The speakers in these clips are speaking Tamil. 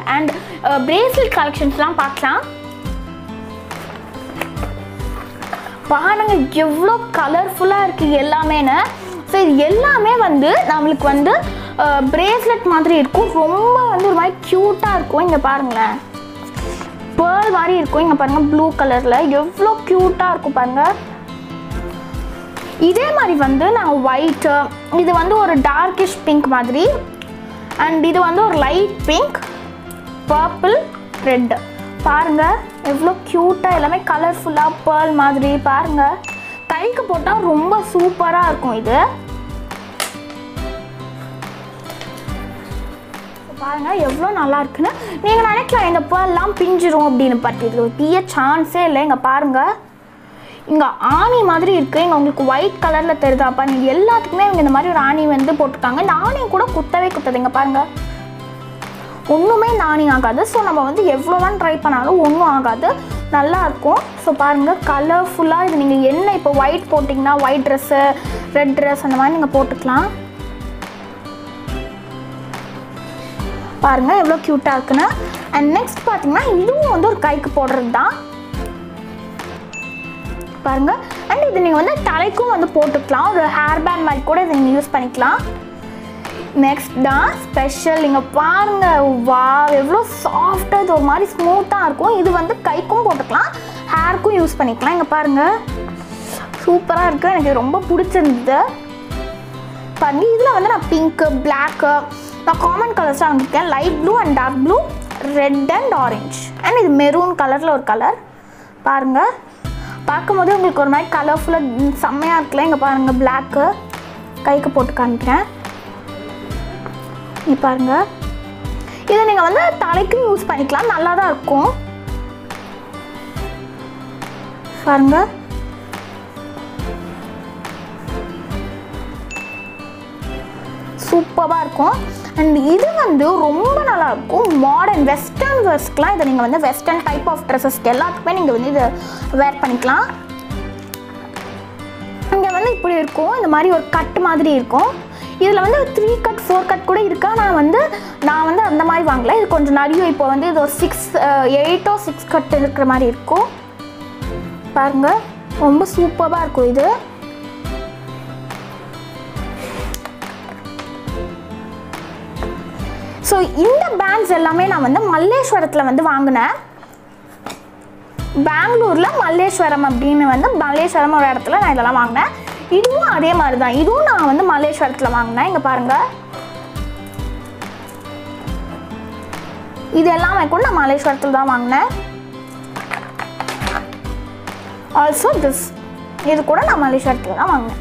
அண்ட் பிரேஸ்லெட் கலெக்ஷன்ஸ்லாம் பார்க்கலாம் பாருங்க எவ்வளோ கலர்ஃபுல்லாக இருக்குது எல்லாமேன்னு ஸோ இது எல்லாமே வந்து நம்மளுக்கு வந்து பிரேஸ்லெட் மாதிரி இருக்கும் ரொம்ப வந்து ஒரு மாதிரி க்யூட்டாக இருக்கும் இங்கே பாருங்களேன் பேர்ல் மாதிரி இருக்கும் இங்கே பாருங்கள் ப்ளூ கலரில் எவ்வளோ க்யூட்டாக இருக்கும் பாருங்கள் இதே மாதிரி வந்து நான் ஒயிட்டு இது வந்து ஒரு டார்க்கிஷ் பிங்க் மாதிரி அண்ட் இது வந்து ஒரு லைட் பிங்க் பர்பிள் ரெட்டு பாருங்கள் எவ்வளோ க்யூட்டாக எல்லாமே கலர்ஃபுல்லாக பேர்ல் மாதிரி பாருங்கள் கைக்கு போட்டால் ரொம்ப சூப்பராக இருக்கும் இது பாருங்க எவ்வளோ நல்லா இருக்குன்னு நீங்கள் நினைக்கலாம் இந்த பேர்லாம் பிஞ்சிரும் அப்படின்னு பட் இது ஒரு தீய சான்ஸே இல்லை இங்கே பாருங்க இங்கே ஆணி மாதிரி இருக்குது இங்கே உங்களுக்கு ஒயிட் கலரில் தெரியுதாப்பா நீங்கள் எல்லாத்துக்குமே இவங்க இந்த மாதிரி ஒரு ஆணி வந்து போட்டிருக்காங்க இந்த ஆணி கூட குத்தவே குத்தது இங்கே பாருங்கள் ஒன்றுமே நாணி ஆகாது ஸோ நம்ம வந்து எவ்வளோ தான் ட்ரை பண்ணாலும் ஒன்றும் ஆகாது நல்லா இருக்கும் ஸோ பாருங்கள் கலர்ஃபுல்லாக இது நீங்கள் என்ன இப்போ ஒயிட் போட்டிங்கன்னா ஒயிட் ட்ரெஸ்ஸு ரெட் ட்ரெஸ் அந்த மாதிரி நீங்கள் போட்டுக்கலாம் பாருங்கள் எவ்வளோ க்யூட்டாக இருக்குன்னு அண்ட் நெக்ஸ்ட் பார்த்தீங்கன்னா இதுவும் வந்து ஒரு கைக்கு போடுறது தான் பாருங்க அண்ட் இது நீங்கள் வந்து தலைக்கும் வந்து போட்டுக்கலாம் ஒரு ஹேர் பேண்ட் மாதிரி கூட இதை நீங்கள் யூஸ் பண்ணிக்கலாம் நெக்ஸ்ட் தான் ஸ்பெஷல் இங்கே பாருங்க வா எவ்வளோ சாஃப்டாக இது ஒரு மாதிரி ஸ்மூத்தாக இருக்கும் இது வந்து கைக்கும் போட்டுக்கலாம் ஹேருக்கும் யூஸ் பண்ணிக்கலாம் இங்கே பாருங்க சூப்பராக இருக்குது எனக்கு இது ரொம்ப பிடிச்சிருந்தது பாருங்க இதில் வந்து நான் பிங்க்கு பிளாக்கு நான் காமன் கலர்ஸாக வந்துருக்கேன் light blue and dark blue red and orange and இது மெரூன் கலரில் ஒரு கலர் பாருங்கள் பார்க்கும்போது உங்களுக்கு ஒரு மாதிரி கலர்ஃபுல்லாக செம்மையாக இருக்குல்ல இங்கே பாருங்கள் பிளாக்கு கைக்கு போட்டு காமிக்கிறேன் இங்கே பாருங்கள் இதை நீங்கள் வந்து தலைக்கும் யூஸ் பண்ணிக்கலாம் நல்லா தான் இருக்கும் பாருங்க சூப்பராக இருக்கும் அண்ட் இது வந்து ரொம்ப நல்லா இருக்கும் மாடர்ன் வெஸ்டர்ன் வேர்ஸ்க்குலாம் இதை நீங்கள் வந்து வெஸ்டர்ன் டைப் ஆஃப் ட்ரெஸ்ஸஸ்க்கு எல்லாத்துக்குமே நீங்கள் வந்து இதை வேர் பண்ணிக்கலாம் இங்கே வந்து இப்படி இருக்கும் இந்த மாதிரி ஒரு கட் மாதிரி இருக்கும் இதில் வந்து த்ரீ கட் ஃபோர் கட் கூட இருக்கா நான் வந்து நான் வந்து அந்த மாதிரி வாங்கல இது கொஞ்சம் நிறைய இப்போ வந்து இது ஒரு சிக்ஸ் எயிட்டோ சிக்ஸ் கட் இருக்கிற மாதிரி இருக்கும் பாருங்க ரொம்ப சூப்பராக இருக்கும் இது ஸோ இந்த பேண்ட்ஸ் எல்லாமே நான் வந்து மல்லேஸ்வரத்தில் வந்து வாங்கினேன் பெங்களூரில் மல்லேஸ்வரம் அப்படின்னு வந்து மல்லேஸ்வரம் ஒரு இடத்துல நான் இதெல்லாம் வாங்கினேன் இதுவும் அதே மாதிரி தான் இதுவும் நான் வந்து மல்லேஸ்வரத்தில் வாங்கினேன் இங்கே பாருங்கள் இது எல்லாமே கூட நான் மல்லேஸ்வரத்தில் தான் வாங்கினேன் ஆல்சோ திஸ் இது கூட நான் மல்லேஸ்வரத்தில் தான் வாங்கினேன்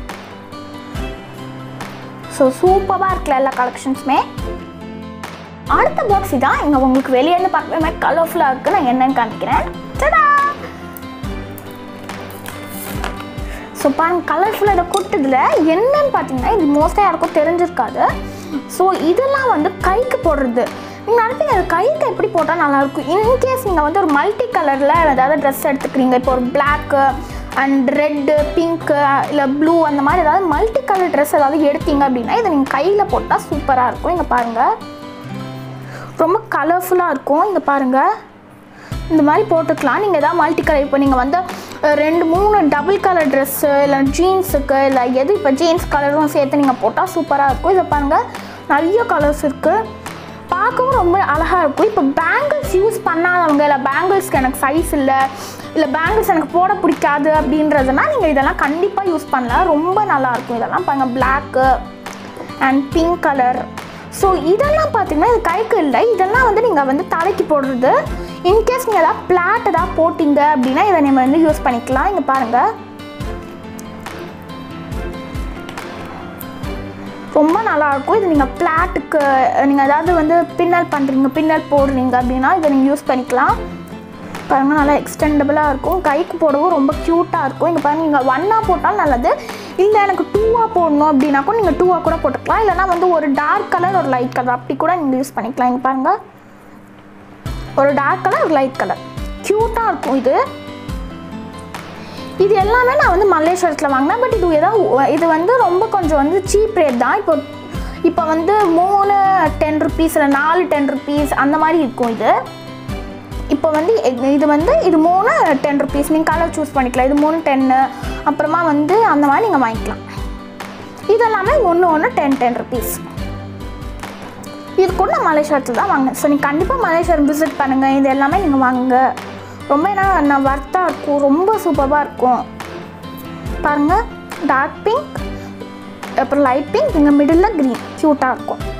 ஸோ சூப்பராக இருக்குல்ல எல்லா கலெக்ஷன்ஸுமே அடுத்த பாக்ஸ் இதான் இங்கே உங்களுக்கு வெளியே இருந்து பார்க்கவே மாதிரி கலர்ஃபுல்லாக இருக்குது நான் என்னன்னு காமிக்கிறேன் டடா ஸோ பாருங்க கலர்ஃபுல்லாக இதை கொட்டுதில் என்னன்னு பார்த்தீங்கன்னா இது மோஸ்ட்டாக யாருக்கும் தெரிஞ்சிருக்காது ஸோ இதெல்லாம் வந்து கைக்கு போடுறது நீங்கள் நினைப்பீங்க அது கைக்கு எப்படி போட்டால் நல்லாயிருக்கும் இன்கேஸ் நீங்கள் வந்து ஒரு மல்டி கலரில் ஏதாவது ட்ரெஸ் எடுத்துக்கிறீங்க இப்போ ஒரு பிளாக்கு அண்ட் ரெட்டு பிங்க்கு இல்லை ப்ளூ அந்த மாதிரி ஏதாவது மல்டி கலர் ட்ரெஸ் ஏதாவது எடுத்தீங்க அப்படின்னா இதை நீங்கள் கையில் போட்டால் சூப்பராக இருக்கும் இங்கே பாருங்கள் ரொம்ப கலர்ஃபுல்லாக இருக்கும் இங்கே பாருங்கள் இந்த மாதிரி போட்டுக்கலாம் நீங்கள் எதாவது மல்டி கலர் இப்போ நீங்கள் வந்து அஹ், ரெண்டு மூணு டபுள் கலர் ட்ரெஸ்ஸு இல்லை ஜீன்ஸுக்கு இல்லை எது இப்போ ஜீன்ஸ் கலரும் சேர்த்து நீங்கள் போட்டால் சூப்பராக இருக்கும் இதை பாருங்கள் நிறைய கலர்ஸ் இருக்குது பார்க்கவும் ரொம்ப அழகாக இருக்கும் இப்போ பேங்கிள்ஸ் யூஸ் பண்ணாதவங்க இல்லை பேங்கிள்ஸ்க்கு எனக்கு சைஸ் இல்லை இல்லை பேங்கிள்ஸ் எனக்கு போட பிடிக்காது அப்படின்றதுனா நீங்கள் இதெல்லாம் கண்டிப்பாக யூஸ் பண்ணலாம் ரொம்ப நல்லாயிருக்கும் இதெல்லாம் பாருங்கள் black and pink colour so இதெல்லாம் பார்த்தீங்கன்னா இது கைக்கு இல்லை இதெல்லாம் வந்து நீங்கள் வந்து தலைக்கு போடுறது இன்கேஸ் நீங்கள் ஏதாவது பிளாட் ஏதாவது போட்டிங்க அப்படின்னா இதை நம்ம வந்து யூஸ் பண்ணிக்கலாம் இங்கே பாருங்கள் ரொம்ப நல்லாயிருக்கும் இது நீங்கள் பிளாட்டுக்கு நீங்கள் ஏதாவது வந்து பின்னல் பண்ணுறீங்க பின்னல் போடுறீங்க அப்படின்னா இதை நீங்கள் யூஸ் பண்ணிக்கலாம் பாருங்கள் நல்லா எக்ஸ்டெண்டபிளாக இருக்கும் கைக்கு போடவும் ரொம்ப க்யூட்டாக இருக்கும் இங்கே பாருங்கள் நீங்கள் ஒன்னாக போட்டாலும் நல்லது இல்லை எனக்கு டூவாக போடணும் அப்படின்னா கூட நீங்கள் டூவாக கூட போட்டுக்கலாம் இல்லைனா வந்து ஒரு டார்க் கலர் ஒரு லைட் கலர் அப்படி கூட நீங்கள் யூஸ் பண்ணிக்கலாம் இங்கே பாருங்கள் ஒரு டார்க் கலர் ஒரு லைட் கலர் க்யூட்டாக இருக்கும் இது இது எல்லாமே நான் வந்து மல்லேஸ்வரத்தில் வாங்கினேன் பட் இது ஏதாவது இது வந்து ரொம்ப கொஞ்சம் வந்து சீப் ரேட் தான் இப்போ இப்போ வந்து மூணு டென் ருபீஸ் இல்லை நாலு டென் ருபீஸ் அந்த மாதிரி இருக்கும் இது இப்போ வந்து எ- இது வந்து இது மூணு டென் ருபீஸ் நீங்கள் கலர் சூஸ் பண்ணிக்கலாம் இது மூணு டென்னு அப்புறமா வந்து அந்த மாதிரி நீங்கள் வாங்கிக்கலாம் இதெல்லாமே ஒன்று ஒன்று டென் டென் ருபீஸ் இது கூட நான் மலேசியாத்தில் தான் வாங்கினேன் ஸோ நீங்கள் கண்டிப்பாக மலேசியா விசிட் பண்ணுங்கள் இது எல்லாமே நீங்கள் வாங்குங்க ரொம்ப என்ன நான் வர்த்தாக இருக்கும் ரொம்ப சூப்பராக இருக்கும் பாருங்கள் டார்க் பிங்க் அப்புறம் லைட் பிங்க் இங்கே மிடில் க்ரீன் க்யூட்டாக இருக்கும்